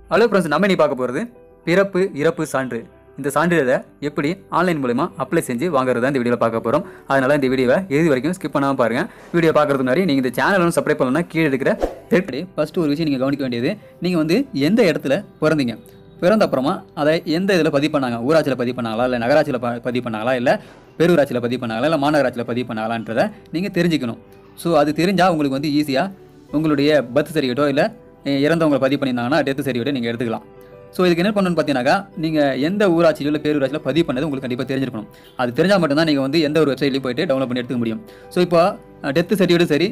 hello friends நம்ம நீ பார்க்க போகிறது பிறப்பு இறப்பு சான்று இந்த சான்றிதழை எப்படி ஆன்லைன் மூலமா அப்ளை செஞ்சு வாங்குறது தான் இந்த வீடியோவில் பார்க்க போகிறோம் அதனால் இந்த வீடியோவை இறுதி வரைக்கும் ஸ்கிப் பண்ணாமல் பாருங்கள் வீடியோ பார்க்கறதுக்கு முன்னாடி நீங்கள் இந்த சேனலும் சப்ஸ்கிரைப் பண்ணணும்னா கீழே இருக்கிற தேடி ஃபஸ்ட்டு ஒரு விஷயம் நீங்கள் கவனிக்க வேண்டியது நீங்கள் வந்து எந்த இடத்துல பிறந்தீங்க பிறந்த அப்புறமா அதை எந்த இதில் பதிவு பண்ணாங்க ஊராட்சியில் பதிவு பண்ணாங்களா இல்லை நகராட்சியில் ப பதிவு பண்ணாங்களா இல்லை பேரூராட்சியில் பதிவு பண்ணாங்களா இல்லை மாநகராட்சியில் பதிவு பண்ணாங்களான்றதை நீங்கள் தெரிஞ்சுக்கணும் ஸோ அது தெரிஞ்சால் உங்களுக்கு வந்து ஈஸியாக உங்களுடைய பர்த் சர்டிஃபிகேட்டோ இல்லை இறந்தவங்களை பதிவு பண்ணியிருந்தாங்கன்னா டெத் சர்டிஃபிகேட்டோ நீங்கள் எடுத்துக்கலாம் ஸோ இதுக்கு என்ன பண்ணணும்னு பார்த்தீங்கன்னாக்கா நீங்கள் எந்த ஊராட்சியிலோ இல்லை பேரூராட்சியில் பதிவு பண்ணது உங்களுக்கு கண்டிப்பாக தெரிஞ்சிருக்கணும் அது தெரிஞ்சால் மட்டும்தான் நீங்கள் வந்து எந்த ஒரு வெப்சைட்லையும் போயிட்டு டவுன்லோட் பண்ணி எடுத்துக்க முடியும் ஸோ இப்போ டெத் சர்டிஃபிகேட்டும் சரி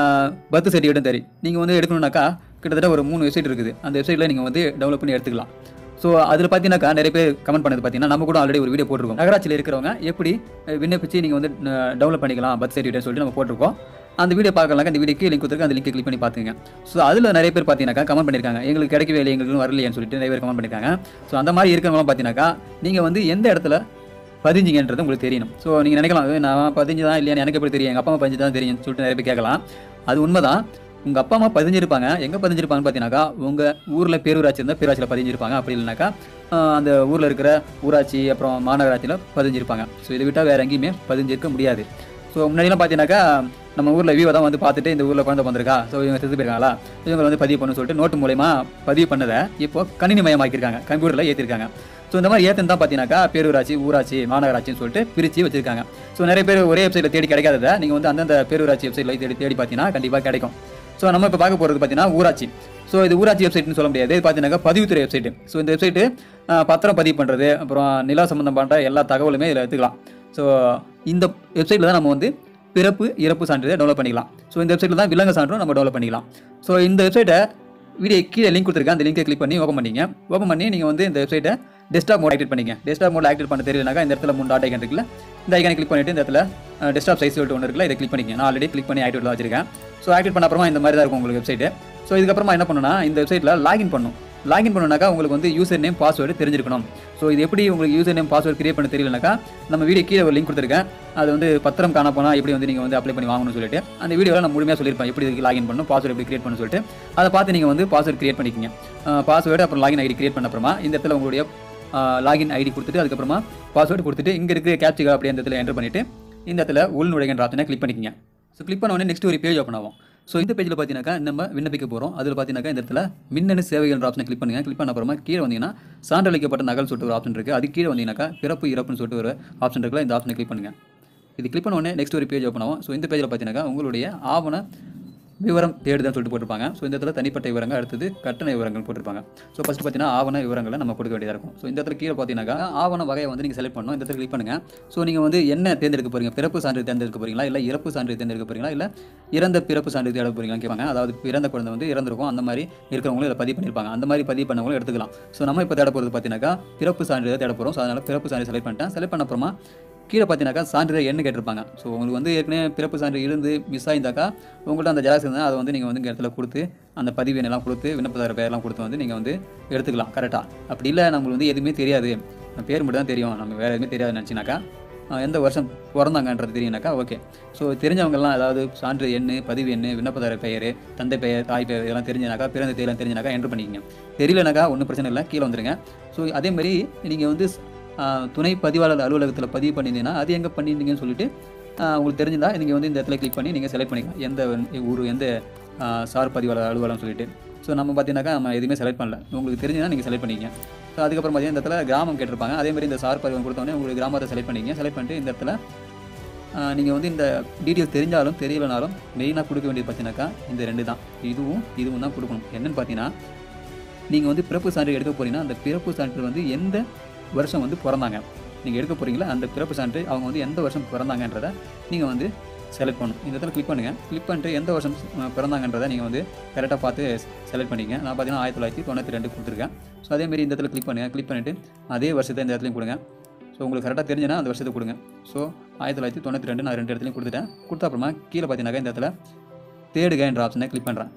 பர்த் சர்டிஃபிகேட்டும் சரி நீங்கள் வந்து எடுக்கணும்னாக்கா கிட்டத்தட்ட ஒரு மூணு வெப்சைட் இருக்குது அந்த வெப்சைட்டில் நீங்கள் வந்து டவுன்லோட் பண்ணி எடுத்துக்கலாம் ஸோ அதில் பார்த்தீங்கன்னாக்கா நிறைய பேர் கமெண்ட் பண்ணது பார்த்தீங்கன்னா நம்ம கூட ஆல்ரெடி ஒரு வீடியோ போட்டிருக்கோம் நகராட்சியில் இருக்கிறவங்க எப்படி அஹ், விண்ணப்பிச்சு நீங்கள் வந்து டவுன்லோட் பண்ணிக்கலாம் பர்த் சர்டிஃபிகேட் சொல்லிட்டு நம்ம போட்டிருக்கோம் அந்த வீடியோ பார்க்கலாங்க அந்த வீடியோக்கு லிங்க் கொடுத்துருக்கு அந்த லிங்க் கிளிக் பண்ணி பார்த்துங்க ஸோ அதில் நிறைய பேர் பார்த்தீங்கன்னாக்கா கமெண்ட் பண்ணியிருக்காங்க எங்களுக்கு கிடைக்கவே இல்லை எங்களுக்கு வரலையேன்னு சொல்லிட்டு நிறைய பேர் கமெண்ட் பண்ணியிருக்காங்க ஸோ அந்த மாதிரி இருக்கிறவங்களாம் பார்த்தீங்கன்னாக்கா நீங்கள் வந்து எந்த இடத்துல பதிஞ்சிங்கன்றது உங்களுக்கு தெரியணும் ஸோ நீங்கள் நினைக்கலாம் "ஏய், நான் பதிஞ்சு தான் இல்லையா எனக்கு எப்படி தெரியும் எங்கள் அப்பா அம்மா பதிஞ்சு தான் தெரியும்னு சொல்லிட்டு நிறைய பேர் கேட்கலாம் அது உண்மைதான் உங்கள் அப்பா அம்மா பதிஞ்சிருப்பாங்க எங்கே பதிஞ்சிருப்பாங்கன்னு பார்த்தீங்கன்னாக்கா உங்கள் ஊரில் பேரூராட்சி இருந்தால் பேரூராட்சியில் பதிஞ்சிருப்பாங்க அப்படி இல்லைனாக்கா ஆஹ், அந்த ஊரில் இருக்கிற ஊராட்சி அப்புறம் மாநகராட்சியில் பதிஞ்சிருப்பாங்க ஸோ இதை விட்டால் வேறு எங்கேயுமே பதிஞ்சிருக்க முடியாது ஸோ முன்னாடிலாம் பார்த்தீங்கன்னாக்கா நம்ம ஊரில் வியூவை தான் வந்து பார்த்துட்டு இந்த ஊரில் குழந்தை வந்திருக்கா ஸோ இவங்க செத்து போயிருக்காங்களா இவங்க வந்து பதிவு பண்ணணும்னு சொல்லிட்டு நோட்டு மூலயமா பதிவு பண்ணதை இப்போ கணினி மயமாக்கியிருக்காங்க கம்ப்யூட்டரில் ஏற்றிருக்காங்க ஸோ இந்த மாதிரி ஏற்றுன்னு தான் பார்த்தீங்கன்னாக்கா பேரூராட்சி ஊராட்சி மாநகராட்சின்னு சொல்லிட்டு பிரித்து வச்சிருக்காங்க ஸோ நிறைய பேர் ஒரே வெப்சைட்டில் தேடி கிடைக்காததை நீங்கள் வந்து அந்தந்த பேரூராட்சி வெப்சைட்டில் தேடி தேடி பார்த்தீங்கன்னா கண்டிப்பாக கிடைக்கும் ஸோ நம்ம இப்போ பார்க்க போகிறது பார்த்தீங்கன்னா ஊராட்சி ஸோ இது ஊராட்சி வெப்சைட்னு சொல்ல முடியாது இது பார்த்தீங்கன்னா பதிவுத்துறை வெப்சைட்டு ஸோ இந்த வெப்சைட்டு பத்திரம் பதிவு பண்ணுறது அப்புறம் நில சம்மந்தப்பட்ட எல்லா தகவலுமே இதில் எடுத்துக்கலாம் ஸோ இந்த வெப்சைட்டில் தான் நம்ம வந்து பிறப்பு இறப்பு சான்றிதழை டெவலப் பண்ணிக்கலாம் ஸோ இந்த வெப்சைட்டில் தான் விலங்கு சான்றும் நம்ம டெவலப் பண்ணிக்கலாம் ஸோ இந்த வெப்சைட்டை வீடியோ கீழே லிங்க் கொடுத்துருக்கேன் அந்த லிங்கை கிளிக் பண்ணி ஓப்பன் பண்ணிங்க ஓப்பன் பண்ணி நீங்கள் வந்து இந்த வெப்சைட்டை டெஸ்க்டாப் மோட் ஆக்டிவேட் பண்ணிங்க டெஸ்க்டாப் மோட் ஆக்டிவேட் பண்ண தெரியலனாக்கா இந்த இடத்துல மூணு டாட் ஐக்கன் இருக்குல்ல இந்த ஐக்கனை கிளிக் பண்ணிட்டு இந்த இடத்துல டெஸ்க்டாப் சைஸ் சொல்லிட்டு ஒன்று இருக்குல்ல இதை கிளிக் பண்ணிங்க நான் ஆல்ரெடி கிளிக் பண்ணி ஆக்டிவேட் தான் வச்சிருக்கேன் ஸோ ஆக்டிவேட் பண்ண அப்புறமா இந்த மாதிரி தான் இருக்கும் உங்களுக்கு வெப்சைட்டு ஸோ இதுக்கப்புறமா என்ன பண்ணணும்னா இந்த வெப்சைட்டில் லாகின் பண்ணும் லாகின் பண்ணணுனாக்கா உங்களுக்கு வந்து யூசர் நேம் பாஸ்வேர்டு தெரிஞ்சிருக்கணும் ஸோ இது எப்படி உங்களுக்கு யூசர் நேம் பாஸ்வேர்டு கிரியேட் பண்ண தெரியலனாக்கா நம்ம வீடியோ கீழே ஒரு லிங்க் கொடுத்துருக்கேன் அது வந்து பத்திரம் காண போனால் எப்படி வந்து நீங்கள் வந்து அப்ளை பண்ணி வாங்கணும்னு சொல்லிட்டு அந்த வீடியோவில் நான் முழுமையாக சொல்லியிருப்பேன் எப்படி இதுக்கு லாகின் பண்ணணும் பாஸ்வேர்டு எப்படி கிரியேட் பண்ணணும் சொல்லிட்டு அதை பார்த்து நீங்கள் வந்து பாஸ்வேர்டு கிரியேட் பண்ணிக்கிங்க பாஸ்வேர்டு அப்புறம் லாகின் ஐடி கிரியேட் பண்ண அப்புறமா இந்த இடத்துல உங்களுடைய லாகின் ஐடி கொடுத்துட்டு அதுக்கப்புறமா பாஸ்வேர்டு கொடுத்துட்டு இங்கே இருக்கிற கேப்சிகா அப்படி அந்த இடத்துல என்டர் பண்ணிவிட்டு இந்த இடத்துல உள் நுழைகின்ற ஆப்ஷனை கிளிக் பண்ணிக்கங்க ஸோ கிளிக் பண்ண உடனே நெக்ஸ்ட் ஒரு பேஜ் ஓப்பன் ஆகும் ஸோ இந்த பேஜில் பார்த்தீங்கன்னாக்கா நம்ம விண்ணப்பிக்க போகிறோம் அதில் பார்த்தீங்கன்னாக்கா இந்த இடத்துல மின்னணு சேவைகள் ஆப்ஷனை கிளிக் பண்ணுங்க கிளிக் பண்ண அப்புறமா கீழே வந்தீங்கன்னா சான்றளிக்கப்பட்ட நகல் சொல்லிட்டு ஒரு ஆப்ஷன் இருக்குது அது கீழே வந்தீங்கன்னாக்கா பிறப்பு இறப்புன்னு சொல்லிட்டு ஒரு ஆப்ஷன் இருக்குல்ல இந்த ஆப்ஷனை கிளிக் பண்ணுங்க இது கிளிக் பண்ண உடனே நெக்ஸ்ட் ஒரு பேஜ் ஓப்பன் ஆகும் ஸோ இந்த பேஜில் பார்த்தீங்கன்னாக்கா உங்களுடைய ஆவண விவரம் தேடுதல் சொல்லிட்டு போட்டிருப்பாங்க ஸோ இந்த இடத்துல தனிப்பட்ட விவரங்கள் அடுத்தது கட்டண விவரங்கள் போட்டிருப்பாங்க ஸோ ஃபஸ்ட் பார்த்தீங்கன்னா ஆவண விவரங்களை நம்ம கொடுக்க வேண்டியதாக இருக்கும் ஸோ இந்த இடத்துல கீழே பார்த்தீங்கன்னாக்கா ஆவண வகையை வந்து நீங்கள் செலக்ட் பண்ணணும் இந்த இடத்துல கிளிக் பண்ணுங்க ஸோ நீங்கள் வந்து என்ன தேர்ந்தெடுக்க போறீங்க பிறப்பு சான்று தேர்ந்தெடுக்க போறீங்களா இல்லை இறப்பு சான்று தேர்ந்தெடுக்க போறீங்களா இல்லை இறந்த பிறப்பு சான்று தேட போறீங்களான்னு கேட்பாங்க அதாவது இறந்த குழந்தை வந்து இறந்திருக்கும் அந்த மாதிரி இருக்கிறவங்களும் இதை பதிவு பண்ணியிருப்பாங்க அந்த மாதிரி பதிவு பண்ணவங்களும் எடுத்துக்கலாம் ஸோ நம்ம இப்போ தேட போகிறது பார்த்தீங்கன்னாக்கா பிறப்பு சான்றிதழ் தேட போகிறோம் ஸோ அதனால் பிறப்பு சான்று செலக்ட் பண்ணிட்டேன் செலக்ட் பண்ண அப்புறமா கீழே பார்த்தீங்கன்னாக்கா சான்றிதழ் என்ன கேட்டிருப்பாங்க ஸோ உங்களுக்கு வந்து ஏற்கனவே பிறப்பு சான்று இருந்து மிஸ் ஆயிருந்தாக்கா உங்கள்கிட்ட அந்த ஜெராக்ஸ் இருந்தால் அதை வந்து நீங்கள் வந்து இங்கே இடத்துல கொடுத்து அந்த பதிவு எண்ணெல்லாம் கொடுத்து விண்ணப்பதார பேர்லாம் கொடுத்து வந்து நீங்கள் வந்து எடுத்துக்கலாம் கரெக்டாக அப்படி இல்லை நம்மளுக்கு வந்து எதுவுமே தெரியாது நம்ம பேர் மட்டும் தான் தெரியும் நம்ம வேறு எதுவுமே தெரியாது நினச்சினாக்கா எந்த வருஷம் பிறந்தாங்கன்றது தெரியுனாக்கா ஓகே ஸோ தெரிஞ்சவங்கலாம் அதாவது சான்று எண்ணு பதிவு எண்ணு விண்ணப்பதார பெயர் தந்தை பெயர் தாய் பெயர் இதெல்லாம் தெரிஞ்சனாக்கா பிறந்த தேதியெல்லாம் தெரிஞ்சனாக்கா என்ட்ரு பண்ணிக்கங்க தெரியலனாக்கா ஒன்றும் பிரச்சனை இல்லை கீழே வந்துருங்க ஸோ அதே மாதிரி நீங்கள் வந்து ஆஹ், துணை பதிவாளர் அலுவலகத்தில் பதிவு பண்ணியிருந்தீங்கன்னா அது எங்கே பண்ணியிருந்தீங்கன்னு சொல்லிட்டு ஆஹ், உங்களுக்கு தெரிஞ்சிருந்தா நீங்கள் வந்து இந்த இடத்துல கிளிக் பண்ணி நீங்கள் செலக்ட் பண்ணிக்கலாம் எந்த ஊர் எந்த ஆஹ், சார் பதிவாளர் அலுவலகம் சொல்லிட்டு ஸோ நம்ம பார்த்தீங்கன்னாக்கா நம்ம எதுவுமே செலக்ட் பண்ணல உங்களுக்கு தெரிஞ்சுன்னா நீங்கள் செலக்ட் பண்ணிக்கங்க ஸோ அதுக்கப்புறம் பார்த்தீங்கன்னா இந்த இடத்துல கிராமம் கேட்டிருப்பாங்க அதே மாதிரி இந்த சார் பதிவம் கொடுத்தோடனே உங்களுக்கு கிராமத்தை செலக்ட் பண்ணிக்கங்க செலக்ட் பண்ணிட்டு இந்த இடத்துல நீங்கள் வந்து இந்த டீட்டெயில்ஸ் தெரிஞ்சாலும் தெரியலனாலும் மெயினாக கொடுக்க வேண்டியது பார்த்தீங்கன்னாக்கா இந்த ரெண்டு தான் இதுவும் இதுவும் தான் கொடுக்கணும் என்னன்னு பார்த்தீங்கன்னா நீங்கள் வந்து பிறப்பு சான்று எடுக்க போறீங்கன்னா அந்த பிறப்பு சான்று வந்து எந்த வருஷம் வந்து பிறந்தாங்க நீங்கள் எடுக்க போறீங்களா அந்த பிறப்பு சான்று அவங்க வந்து எந்த வருஷம் பிறந்தாங்கன்றதை நீங்கள் வந்து செலக்ட் பண்ணணும் இந்த இடத்துல கிளிக் பண்ணுங்கள் கிளிக் பண்ணிட்டு எந்த வருஷம் அஹ், பிறந்தாங்கன்றதை நீங்கள் வந்து கரெக்டாக பார்த்து செலக்ட் பண்ணிங்க நான் பார்த்தீங்கன்னா ஆயிரத்தி தொள்ளாயிரத்தி தொண்ணூற்றி ரெண்டு கொடுத்துருக்கேன் ஸோ அதேமாரி இந்த இடத்துல கிளிக் பண்ணுங்கள் கிளிக் பண்ணிவிட்டு அதே வருஷத்தை இந்த இடத்துலையும் கொடுங்க ஸோ உங்களுக்கு கரெக்டாக தெரிஞ்சுன்னா அந்த வருஷத்தை கொடுங்க ஸோ ஆயிரத்தி தொள்ளாயிரத்தி தொண்ணூற்றி ரெண்டு நான் ரெண்டு இடத்துலையும் கொடுத்துட்டேன் கொடுத்த அப்புறமா கீழே பார்த்தீங்கன்னாக்கா இந்த இடத்துல தேடுக என்ற ஆப்ஷனை கிளிக் பண்ணுறேன்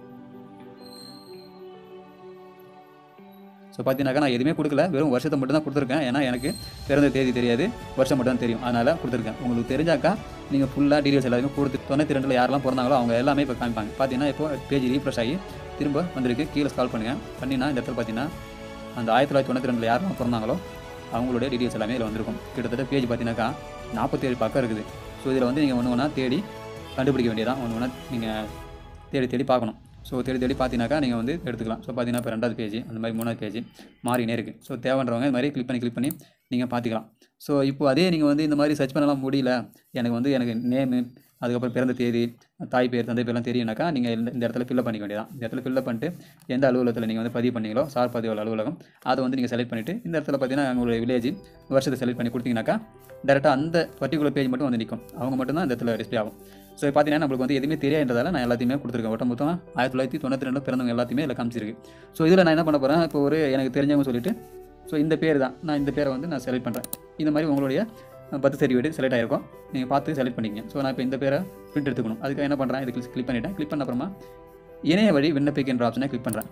ஸோ பார்த்தீங்கன்னாக்கா நான் எதுவுமே கொடுக்கல வெறும் வருஷத்தை மட்டும் தான் கொடுத்துருக்கேன் ஏன்னா எனக்கு பிறந்த தேதி தெரியாது வருஷம் மட்டும் தான் தெரியும் அதனால் கொடுத்துருக்கேன் உங்களுக்கு தெரிஞ்சாக்கா நீங்கள் ஃபுல்லாக டீடைல்ஸ் எல்லாத்தையும் கொடுத்து தொண்ணூற்றி ரெண்டில் யாரெல்லாம் பிறந்தாங்களோ அவங்க எல்லாமே இப்போ காமிப்பாங்க பார்த்தீங்கன்னா இப்போ பேஜ் ரீஃப்ரெஷ் ஆகி திரும்ப வந்திருக்கு கீழே ஸ்கால் பண்ணுங்கள் பண்ணினா இந்த இடத்துல பார்த்தீங்கன்னா அந்த ஆயிரத்தி தொள்ளாயிரத்தி தொண்ணூற்றி ரெண்டில் யாரெல்லாம் பிறந்தாங்களோ அவங்களுடைய டீட்டெயில்ஸ் எல்லாமே இதில் வந்திருக்கும் கிட்டத்தட்ட பேஜ் பார்த்தீங்கன்னாக்கா நாற்பத்தேழு பக்கம் இருக்குது ஸோ இதில் வந்து நீங்கள் ஒன்று ஒன்றா தேடி கண்டுபிடிக்க வேண்டியதான் ஒன்று ஒன்றா நீங்கள் தேடி தேடி பார்க்கணும் ஸோ தேடி தேடி பார்த்தீங்கன்னாக்கா நீங்கள் வந்து எடுத்துக்கலாம் ஸோ பார்த்தீங்கன்னா இப்போ ரெண்டாவது பேஜ் அந்த மாதிரி மூணாவது பேஜ் மாறினே இருக்குது ஸோ தேவைன்றவங்க இது மாதிரி கிளிக் பண்ணி கிளிக் பண்ணி நீங்கள் பார்த்துக்கலாம் ஸோ இப்போ அதே நீங்கள் வந்து இந்த மாதிரி சர்ச் பண்ணலாம் முடியல எனக்கு வந்து எனக்கு நேமு அதுக்கப்புறம் பிறந்த தேதி தாய் பேர் தந்தை பேர்லாம் தெரியும்னாக்கா நீங்கள் இந்த இந்த இடத்துல ஃபில்லப் பண்ணிக்க வேண்டியதான் இந்த இடத்துல ஃபில்லப் பண்ணிட்டு எந்த அலுவலகத்தில் நீங்கள் வந்து பதிவு பண்ணீங்களோ சார் பதிவு அலுவலகம் அதை வந்து நீங்கள் செலக்ட் பண்ணிவிட்டு இந்த இடத்துல பார்த்தீங்கன்னா உங்களுடைய வில்லேஜ் வருஷத்தை செலக்ட் பண்ணி கொடுத்தீங்கன்னாக்கா டேரெக்டாக அந்த பர்டிகுலர் பேஜ் மட்டும் வந்து நிற்கும் அவங்க மட்டும் தான் இந்த இடத்துல டிஸ்பிளே ஆகும் ஸோ பார்த்தீங்கன்னா நம்மளுக்கு வந்து எதுவுமே தெரியாததால நான் எல்லாத்தையுமே கொடுத்துருக்கேன் ஒட்ட மொத்தம் ஆயிரத்தி தொள்ளாயிரத்தி தொண்ணூற்றி ரெண்டு பிறந்தவங்க எல்லாத்தையுமே இதில் காமிச்சிருக்கு ஸோ இதில் நான் என்ன பண்ண போகிறேன் இப்போ ஒரு எனக்கு தெரிஞ்சவங்க சொல்லிட்டு ஸோ இந்த பேர் தான் நான் இந்த பேரை வந்து நான் செலக்ட் பண்ணுறேன் இந்த மாதிரி உங்களுடைய பர்த் சர்டிஃபிகேட் செலக்ட் ஆகிருக்கும் நீங்கள் பார்த்து செலக்ட் பண்ணிக்கங்க ஸோ நான் இப்போ இந்த பேரை பிரிண்ட் எடுத்துக்கணும் அதுக்கு என்ன பண்ணுறேன் இது கிளிக் பண்ணிட்டேன் கிளிக் பண்ண அப்புறமா இணைய வழி விண்ணப்பிக்கின்ற ஆப்ஷனை கிளிக் பண்ணுறேன்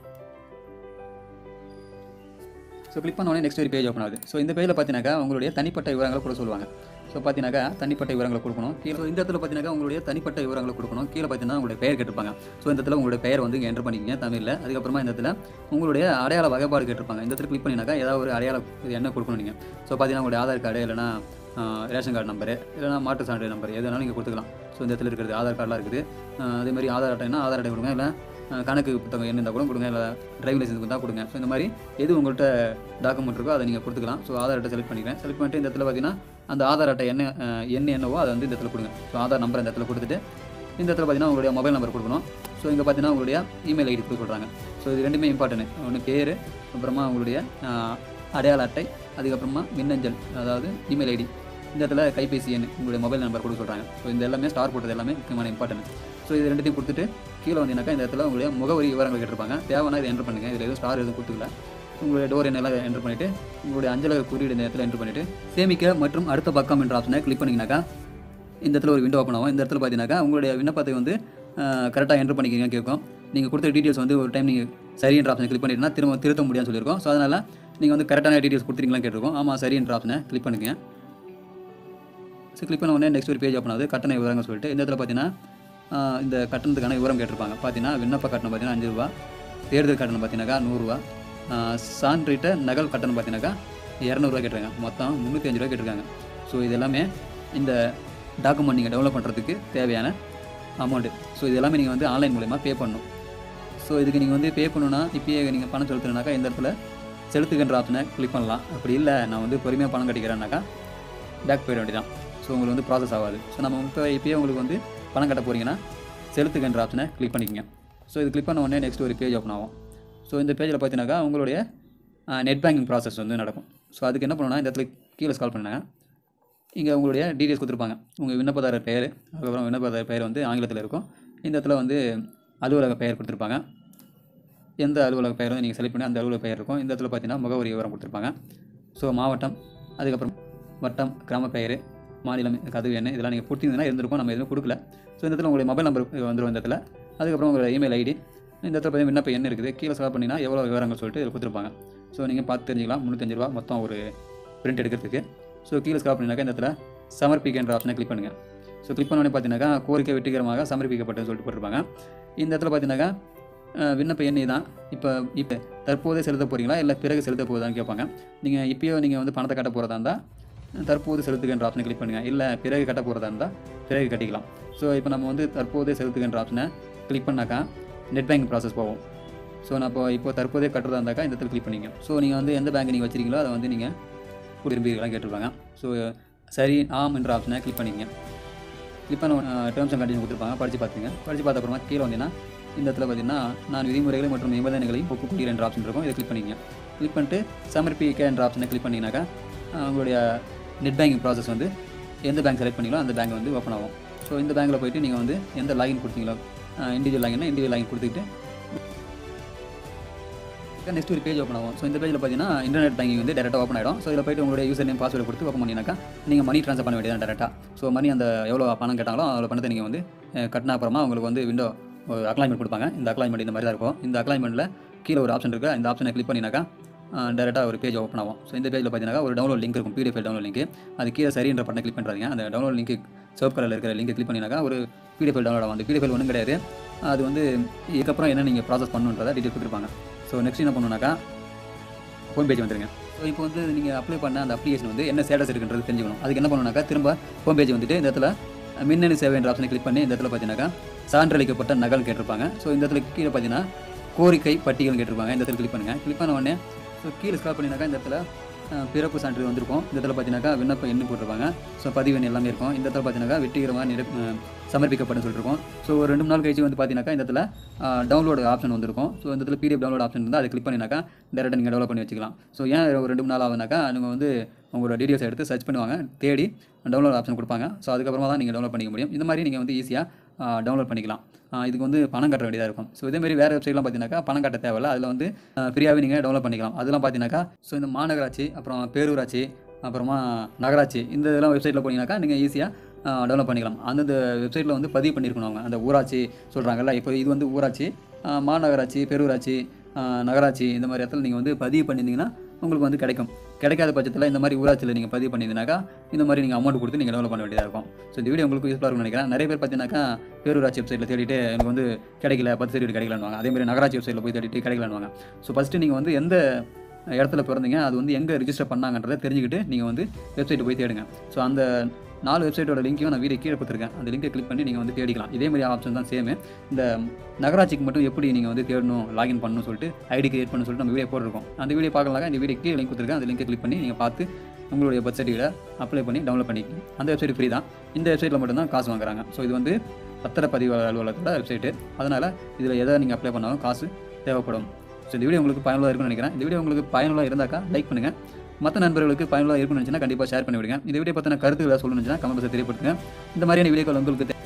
ஸோ கிளிக் பண்ண உடனே நெக்ஸ்ட் ஒரு பேஜ் ஓப்பன் ஆகுது ஸோ இந்த பேஜில் பார்த்தீங்கன்னாக்கா உங்களுடைய தனிப்பட்ட விவரங்களை கூட சொல்லுவாங்க ஸோ பார்த்தீங்கன்னாக்கா தனிப்பட்ட விவரங்களை கொடுக்கணும் கீழே இந்த இடத்துல பார்த்தீங்கன்னா உங்களுடைய தனிப்பட்ட விவரங்களை கொடுக்கணும் கீழே பார்த்தீங்கன்னா உங்களுடைய பெயர் கேட்டிருப்பாங்க ஸோ இந்த இடத்துல உங்களுடைய பெயர் வந்து என்டர் பண்ணிக்கங்க தமிழில் அதுக்கப்புறமா இந்த இடத்துல உங்களுடைய அடையாள வகைப்பாடு கேட்டிருப்பாங்க இந்த இடத்துல கிளிக் பண்ணினாக்கா ஏதாவது ஒரு அடையாள இது என்ன கொடுக்கணும் நீங்கள் ஸோ பார்த்தீங்கன்னா உங்களுடைய ஆதார் கார்டு இல்லைனா ரேஷன் கார்டு நம்பரு இல்லைனா மாட்டு சான்று நம்பர் எது வேணாலும் நீங்கள் கொடுத்துக்கலாம் ஸோ இந்த இடத்துல இருக்கிறது ஆதார் கார்டெலாம் இருக்குது அஹ் அதே மாதிரி ஆதார் அட்டைனா ஆதார் அட்டை கொடுங்க இல்லை அஹ் கணக்கு புத்தகம் என்ன இருந்தால் கூட கொடுங்க இல்லை டிரைவிங் லைசன்ஸ் இருந்தால் கொடுங்க ஸோ இந்த மாதிரி எது உங்கள்கிட்ட டாக்குமெண்ட் இருக்கோ அதை நீங்கள் கொடுத்துக்கலாம் ஸோ ஆதார் அட்டை செலக்ட் பண்ணிக்கிறேன் செலக்ட் பண்ணிட்டு இந்த இடத்துல பார்த்தீங்கன்னா அந்த ஆதார் அட்டை என்ன அஹ் என்ன என்னவோ அதை வந்து இந்த இடத்துல கொடுங்க ஸோ ஆதார் நம்பர் இந்த இடத்துல கொடுத்துட்டு இந்த இடத்துல பார்த்தீங்கன்னா உங்களுடைய மொபைல் நம்பர் கொடுக்கணும் ஸோ இங்கே பார்த்தீங்கன்னா உங்களுடைய இமெயில் ஐடி கொடுக்க சொல்கிறாங்க ஸோ இது ரெண்டுமே இம்பார்ட்டன்ட் ஒன்று பேர் அப்புறமா உங்களுடைய அஹ், அடையாள அட்டை அதுக்கப்புறமா மின்னஞ்சல் அதாவது இமெயில் ஐடி இந்த இடத்துல கைபேசி எண் உங்களுடைய மொபைல் நம்பர் கொடுக்க சொல்கிறாங்க ஸோ இந்த எல்லாமே ஸ்டார் போட்டது எல்லாமே முக்கியமான இம்பார்ட்டன்ட் ஸோ இது ரெண்டுத்தையும் கொடுத்துட்டு கீழே வந்தீங்கன்னாக்கா இந்த இடத்துல உங்களுடைய முகவரி விவரங்கள் கேட்டிருப்பாங்க தேவைன்னா இதை என்டர் பண்ணுங்கள் இதில் எதுவும் ஸ்டார் எதுவும் கொடுத்துக்கல உங்களுடைய டோர் எண்ணெல்லாம் என்டர் பண்ணிவிட்டு உங்களுடைய அஞ்சலக குறியீடு இந்த இடத்துல என்டர் பண்ணிவிட்டு சேமிக்க மற்றும் அடுத்த பக்கம் என்ற ஆப்ஷனை கிளிக் பண்ணிங்கனாக்கா இந்த இடத்துல ஒரு விண்டோ ஓப்பன் ஆகும் இந்த இடத்துல பார்த்தீங்கன்னாக்கா உங்களுடைய விண்ணப்பத்தை வந்து கரெக்டாக என்டர் பண்ணிக்கிங்க கேட்கும் நீங்கள் கொடுத்த டீட்டெயில்ஸ் வந்து ஒரு டைம் நீங்கள் சரின்ற ஆப்ஷனை கிளிக் பண்ணிட்டீங்கன்னா திரும்ப திருத்த முடியாதுன்னு சொல்லியிருக்கோம் ஸோ அதனால் நீங்கள் வந்து கரெக்டான டீட்டெயில்ஸ் கொடுத்துருங்களான்னு கேட்டிருக்கோம் ஆமாம் சரின்ற ஆப்ஷனை கிளிக் பண்ணுங்க ஸோ கிளிக் பண்ண உடனே நெக்ஸ்ட் ஒரு பேஜ் ஓப்பன் ஆகுது கட்டண விவரங்கள் சொல்லிட்டு இந்த இடத்துல பார்த்தீங்கன்னா ஆஹ் இந்த கட்டணத்துக்கான விவரம் கேட்டிருப்பாங்க பார்த்தீங்கன்னா விண்ணப்ப கட்டணம் பார்த்தீங்கன்னா அஞ்சு ரூபா தேர்தல் கட்டணம் பார்த்தீங்கன்னாக்கா நூறுரூவா சான்றிட்ட நகல் கட்டணம் பார்த்தீங்கன்னாக்கா இரநூறுவா கேட்டிருக்காங்க மொத்தம் முந்நூற்றி அஞ்சு ரூபா கேட்டிருக்காங்க ஸோ இது எல்லாமே இந்த டாக்குமெண்ட் நீங்கள் டெவலப் பண்ணுறதுக்கு தேவையான அமௌண்ட்டு ஸோ இது எல்லாமே நீங்கள் வந்து ஆன்லைன் மூலயமா பே பண்ணணும் ஸோ இதுக்கு நீங்கள் வந்து பே பண்ணணும்னா இப்பயே நீங்கள் பணம் செலுத்தணுனாக்கா இந்த இடத்துல செலுத்துகின்ற ஆப்ஷனை கிளிக் பண்ணலாம் அப்படி இல்லை நான் வந்து பொறுமையாக பணம் கட்டிக்கிறேன்னாக்கா பேக் போயிட வேண்டியதான் ஸோ உங்களுக்கு வந்து ப்ராசஸ் ஆகாது ஸோ நம்ம இப்போ இப்போயே உங்களுக்கு வந்து பணம் கட்ட போகிறீங்கன்னா செலுத்துகின்ற ஆப்ஷனை கிளிக் பண்ணிக்கங்க ஸோ இது கிளிக் பண்ண உடனே நெக்ஸ்ட் ஒரு பேஜ் ஓப்பன் ஆகும் ஸோ இந்த பேஜில் பார்த்தீங்கன்னாக்கா உங்களுடைய நெட் பேங்கிங் ப்ராசஸ் வந்து நடக்கும் ஸோ அதுக்கு என்ன பண்ணணும்னா இந்த இடத்துல கீழே ஸ்கால் பண்ணுங்க இங்கே உங்களுடைய டீட்டெயில்ஸ் கொடுத்துருப்பாங்க உங்கள் விண்ணப்பதாரர் பெயர் அதுக்கப்புறம் விண்ணப்பதாரர் பெயர் வந்து ஆங்கிலத்தில் இருக்கும் இந்த இடத்துல வந்து அலுவலக பெயர் கொடுத்துருப்பாங்க எந்த அலுவலக பெயர் வந்து நீங்கள் செலக்ட் பண்ணி அந்த அலுவலக பெயர் இருக்கும் இந்த இடத்துல பார்த்தீங்கன்னா முகவரி விவரம் கொடுத்துருப்பாங்க ஸோ மாவட்டம் அதுக்கப்புறம் வட்டம் கிராம பெயர் மாநிலம் கதவு எண் இதெல்லாம் நீங்கள் கொடுத்தீங்கன்னா இருந்திருக்கும் நம்ம எதுவும் கொடுக்கல ஸோ இந்த இடத்துல உங்களுடைய மொபைல் நம்பர் வந்துடும் இந்த இடத்துல அதுக்கப்புறம் உங்களோட இமெயில் ஐடி இந்த இடத்துல பார்த்தீங்கன்னா விண்ணப்ப எண் இருக்குது கீழே ஸ்கால் பண்ணிங்கன்னா எவ்வளோ விவரங்கள் சொல்லிட்டு இதில் கொடுத்துருப்பாங்க ஸோ நீங்கள் பார்த்து தெரிஞ்சுக்கலாம் முந்நூற்றஞ்சு ரூபா மொத்தம் ஒரு பிரிண்ட் எடுக்கிறதுக்கு ஸோ கீழே ஸ்கால் பண்ணினாக்கா இந்த இடத்துல சமர்ப்பிக்கின்ற ஆப்ஷனை கிளிக் பண்ணுங்கள் ஸோ கிளிக் பண்ணோடனே பார்த்தீங்கன்னாக்கா கோரிக்கை வெற்றிகரமாக சமர்ப்பிக்கப்பட்டதுன்னு சொல்லிட்டு போட்டிருப்பாங்க இந்த இடத்துல பார்த்தீங்கன்னாக்கா அஹ், விண்ணப்ப எண் தான் இப்போ இப்போ தற்போதே செலுத்த போகிறீங்களா இல்லை பிறகு செலுத்த போகுதான்னு கேட்பாங்க நீங்கள் இப்போயோ நீங்கள் வந்து பணத்தை கட்ட போகிறதா இருந்தால் தற்போது செலுத்துகின்ற ஆப்ஷனை கிளிக் பண்ணுங்கள் இல்லை பிறகு கட்ட போகிறதா இருந்தால் பிறகு கட்டிக்கலாம் ஸோ இப்போ நம்ம வந்து தற்போதே செலுத்துகின்ற ஆப்ஷனை கிளிக் பண்ணாக்கா நெட் பேங்கிங் ப்ராசஸ் போகும் ஸோ நான் இப்போ இப்போ தற்போதே கட்டுறதா இருந்தாக்கா இந்த இடத்துல கிளிக் பண்ணிங்க ஸோ நீங்கள் வந்து எந்த பேங்க் நீங்கள் வச்சிருக்கீங்களோ அதை வந்து நீங்கள் விரும்புகிறீங்களா கேட்டிருப்பாங்க ஸோ சரி ஆம் என்ற ஆப்ஷனை கிளிக் பண்ணிங்க கிளிக் பண்ண டேர்ம்ஸ் அண்ட் கண்டிஷன் கொடுத்துருப்பாங்க படித்து பார்த்துங்க படித்து பார்த்த அப்புறமா கீழே வந்தீங்கன்னா இந்த இடத்துல பார்த்தீங்கன்னா நான் விதிமுறைகளை மற்றும் நிபந்தனைகளையும் ஒப்புக்கொள்கிறேன் என்ற ஆப்ஷன் இருக்கும் இதை கிளிக் பண்ணிங்க கிளிக் பண்ணிட்டு சமர்ப்பிக்க என்ற ஆப்ஷனை கிளிக் பண்ணிங்கனாக்கா அஹ், உங்களுடைய நெட் பேங்கிங் ப்ராசஸ் வந்து எந்த பேங்க் செலக்ட் பண்ணீங்களோ அந்த பேங்க் வந்து ஓப்பன் ஆகும் ஸோ இந்த பேங்க்கில் போயிட்டு நீங்கள் வந்து எந்த லாகின் கொடுத்தீங்களோ இண்டிவிஜுவல் லாகின்னா இண்டிவிஜுவல் லாகின் கொடுத்துக்கிட்டு நெக்ஸ்ட் ஒரு பேஜ் ஓப்பன் ஆகும் ஸோ இந்த பேஜில் பார்த்தீங்கன்னா இன்டர்நெட் பேங்கிங் வந்து டேரெக்டாக ஓப்பன் ஆகிடும் ஸோ இதில் போயிட்டு உங்களுடைய யூசர் நேம் பாஸ்வேர்டு கொடுத்து ஓப்பன் பண்ணினாக்கா நீங்கள் மணி ட்ரான்ஸ்ஃபர் பண்ண வேண்டியது டேரெக்டாக ஸோ மணி அந்த எவ்வளோ பணம் கேட்டாங்களோ அவ்வளோ பணத்தை நீங்கள் வந்து அஹ், கட்டின அப்புறமா உங்களுக்கு வந்து விண்டோ அக்லாய்மெண்ட் கொடுப்பாங்க இந்த அக்லாய்மெண்ட் இந்த மாதிரி தான் இருக்கும் இந்த அக்லாய்மெண்ட்டில் கீழே ஒரு ஆப்ஷன் இருக்குது இந்த ஆப்ஷனை கிளிக் பண்ணினாக்கா டேரெக்டாக ஒரு பேஜ் ஓப்பன் ஆகும் ஸோ இந்த பேஜில் பார்த்தீங்கன்னா ஒரு டவுன்லோட் லிங்க் இருக்கும் பிடிஎஃப் டவுன்லோட் லிங்க் அது கீழே சரின்ற பட்டனை கிளிக் பண்ணுறாங்க அந்த டவுன்லோட் லிங்க் சிவப்பு கலரில் இருக்கிற லிங்க் கிளிக் பண்ணினாக்கா ஒரு பிடிஎஃப் டவுன்லோட் ஆகும் அந்த பிடிஎஃப் ஒன்றும் கிடையாது அது வந்து இதுக்கப்புறம் என்ன நீங்கள் ப்ராசஸ் பண்ணுன்றதை டீட்டெயில் கொடுத்துருப்பாங்க ஸோ நெக்ஸ்ட் என்ன பண்ணணுனாக்கா ஹோம் பேஜ் வந்துருங்க ஸோ இப்போ வந்து நீங்கள் அப்ளை பண்ண அந்த அப்ளிகேஷன் வந்து என்ன ஸ்டேட்டஸ் இருக்குன்றது தெரிஞ்சுக்கணும் அதுக்கு என்ன பண்ணணும்னாக்கா திரும்ப ஹோம் பேஜ் வந்துட்டு இந்த இடத்துல மின்னணு சேவை என்ற ஆப்ஷனை கிளிக் பண்ணி இந்த இடத்துல பார்த்தீங்கன்னாக்கா சான்றளிக்கப்பட்ட நகல் கேட்டிருப்பாங்க ஸோ இந்த இடத்துல கீழே பார்த்தீங்கன்னா கோரிக்கை பட்டியல் கேட்டிருப்பாங்க இந்த இடத்துல கிளிக் பண்ணுங்கள் கிளிக் பண்ண உடனே ஸோ கீழே ஸ்க்ரால் பண்ணினாக்கா இந்த இடத்துல அஹ், பிறப்பு சான்று வந்திருக்கும் இந்த இடத்துல பார்த்தீங்கன்னாக்கா விண்ணப்ப எண்ணு போட்டிருப்பாங்க ஸோ பதிவு எண் எல்லாமே இருக்கும் இந்த இடத்துல பார்த்தீங்கன்னாக்கா வெற்றிகரமாக நிர அஹ், சமர்ப்பிக்கப்படும் சொல்லியிருக்கோம் ஸோ ஒரு ரெண்டு மூணு நாள் கழிச்சு வந்து பார்த்தீங்கன்னாக்கா இந்த இடத்துல டவுன்லோடு ஆப்ஷன் வந்திருக்கும் ஸோ இந்த இடத்துல பிடிஎஃப் டவுன்லோட் ஆப்ஷன் இருந்தால் அதை கிளிக் பண்ணினாக்கா டேரெக்டாக நீங்கள் டெவலப் பண்ணி வச்சுக்கலாம் ஸோ ஏன் ஒரு ரெண்டு மூணு நாள் ஆகுனாக்கா நீங்கள் வந்து உங்களோட டீடைல்ஸ் எடுத்து சர்ச் பண்ணுவாங்க தேடி டவுன்லோட் ஆப்ஷன் கொடுப்பாங்க ஸோ அதுக்கப்புறமா தான் நீங்கள் டவுன்லோட் பண்ணிக்க முடியும் இந்த மாதிரி நீங்கள் வந்து ஈஸியாக டவுன்லோட் பண்ணிக்கலாம் ஆஹ் இதுக்கு வந்து பணம் கட்ட வேண்டியதாக இருக்கும் ஸோ இதேமாரி வேறு வெப்சைட்லாம் பார்த்தீங்கன்னாக்கா பணம் கட்ட தேவையில்ல அதில் வந்து ஃப்ரீயாகவே நீங்கள் டவுன்லோட் பண்ணிக்கலாம் அதெல்லாம் பார்த்தீங்கன்னாக்கா ஸோ இந்த மாநகராட்சி அப்புறம் பேரூராட்சி அப்புறமா நகராட்சி இந்த இதெல்லாம் வெப்சைட்டில் போனீங்கன்னாக்கா நீங்கள் ஈஸியாக டெவலப் பண்ணிக்கலாம் அந்தந்த வெப்சைட்டில் வந்து பதிவு பண்ணியிருக்கணும் அவங்க அந்த ஊராட்சி சொல்கிறாங்கல்ல இப்போ இது வந்து ஊராட்சி ஆஹ் மாநகராட்சி பேரூராட்சி ஆஹ் நகராட்சி இந்த மாதிரி இடத்துல நீங்கள் வந்து பதிவு பண்ணியிருந்தீங்கன்னா உங்களுக்கு வந்து கிடைக்கும் கிடைக்காத பட்சத்தில் இந்த மாதிரி ஊராட்சியில் நீங்கள் பதிவு பண்ணியிருந்தீங்கன்னாக்கா இந்த மாதிரி நீங்கள் அமௌண்ட் கொடுத்து நீங்கள் டெவலப் பண்ண வேண்டியதாக இருக்கும் ஸோ இந்த வீடியோ உங்களுக்கு யூஸ்ஃபுல்லாக இருக்கும்னு நினைக்கிறேன் நிறைய பேர் பார்த்தீங்கன்னாக்கா பேரூராட்சி வெப்சைட்டில் தேடிட்டு எனக்கு வந்து கிடைக்கல பத்து சர்டிஃபிகேட் கிடைக்கலன்னு அதே மாதிரி நகராட்சி வெப்சைட்டில் போய் தேடிட்டு கிடைக்கலன்னு ஸோ ஃபஸ்ட்டு நீங்கள் வந்து எந்த இடத்துல பிறந்தீங்க அது வந்து எங்கே ரிஜிஸ்டர் பண்ணாங்கன்றதை தெரிஞ்சுக்கிட்டு நீங்கள் வந்து வெப்சைட்டு போய் தேடுங்க ஸோ அந்த நாலு வெப்சைட்டோட லிங்க்கையும் நான் வீடியோ கீழே கொடுத்துருக்கேன் அந்த லிங்கை கிளிக் பண்ணி நீங்கள் வந்து தேடிக்கலாம் இதே மாதிரி ஆப்ஷன் தான் சேமு இந்த நகராட்சிக்கு மட்டும் எப்படி நீங்கள் வந்து தேடணும் லாகின் பண்ணணும்னு சொல்லிட்டு ஐடி கிரியேட் பண்ணணும்னு சொல்லிட்டு நம்ம வீடியோ போட்டிருக்கோம் அந்த வீடியோ பார்க்கலாங்க இந்த வீடியோ கீழே லிங்க் கொடுத்துருக்கேன் அந்த லிங்கை கிளிக் பண்ணி நீங்கள் பார்த்து உங்களுடைய பர்த் சர்டிஃபிகேட் அப்ளை பண்ணி டவுன்லோட் பண்ணிக்கலாம் அந்த வெப்சைட் ஃப்ரீ தான் இந்த வெப்சைட்டில் மட்டும்தான் காசு வாங்குறாங்க ஸோ இது வந்து பத்திரப்பதிவு அலுவலகத்தோட வெப்சைட்டு அதனால் இதில் எதை நீங்கள் அப்ளை பண்ணாலும் காசு தேவைப்படும் ஸோ இந்த வீடியோ உங்களுக்கு பயனுள்ளதாக இருக்கும்னு நினைக்கிறேன் இந்த வீடியோ உங்களுக்கு பயனுள்ளதாக இருந்தாக்கா லைக் பண்ணுங்கள் மற்ற நண்பர்களுக்கு பயனுள்ளதாக இருக்கும்னு நினச்சினா கண்டிப்பாக ஷேர் பண்ணி விடுங்க இந்த வீடியோ பற்றின கருத்துக்களை சொல்லணும்னு கமெண்ட் பாக்ஸில் தெரியப்படுத்துங்க இந்த மாதிரியான வீடியோக்கள் உங்களுக்கு தே-